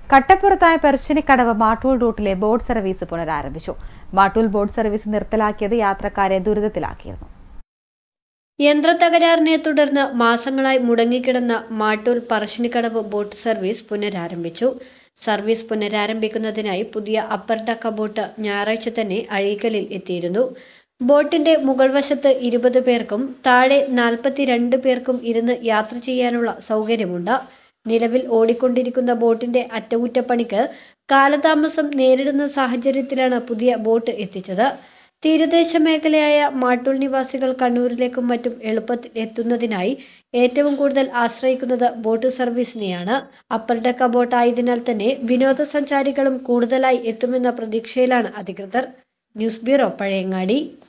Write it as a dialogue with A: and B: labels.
A: കട്ടപ്പുറത്തായ പെർശിനിക്കടവ് മാട്ടൂൽ റൂട്ടിലെ boat service പുനരാരംഭിച്ചു Mattool boat service നിർത്തലാക്കിയത് യാത്രക്കാരെ ദുരിതത്തിലാക്കിയിരുന്നു
B: യന്ത്രത്തകരാറിനെ തുടർന്ന് മാസങ്ങളായി മുടങ്ങിക്കിടന്ന മാട്ടൂൽ പറശ്ശിനിക്കടവ് ബോട്ട് സർവീസ് പുനരാരംഭിച്ചു സർവീസ് പുനരാരംഭിക്കുന്നതിനായി പുതിയ അപ്പർ ഡക്ക ബോട്ട് ഞായറാഴ്ച തന്നെ അഴീക്കലിൽ എത്തിയിരുന്നു ബോട്ടിന്റെ മുകൾ വശത്ത് ഇരുപത് പേർക്കും താഴെ നാൽപ്പത്തിരണ്ട് പേർക്കും ഇരുന്ന് യാത്ര ചെയ്യാനുള്ള സൗകര്യമുണ്ട് നിലവിൽ ഓടിക്കൊണ്ടിരിക്കുന്ന ബോട്ടിന്റെ അറ്റകുറ്റപ്പണിക്ക് കാലതാമസം നേരിടുന്ന സാഹചര്യത്തിലാണ് പുതിയ ബോട്ട് എത്തിച്ചത് തീരദേശ മേഖലയായ മാട്ടൂൽ നിവാസികൾ കണ്ണൂരിലേക്കും മറ്റും എളുപ്പത്തിൽ എത്തുന്നതിനായി ഏറ്റവും കൂടുതൽ ആശ്രയിക്കുന്നത് ബോട്ട് സർവീസിനെയാണ് അപ്പർ ഡക്ക ബോട്ട് ആയതിനാൽ തന്നെ വിനോദസഞ്ചാരികളും കൂടുതലായി എത്തുമെന്ന പ്രതീക്ഷയിലാണ് അധികൃതർ ന്യൂസ് ബ്യൂറോ പഴയങ്ങാടി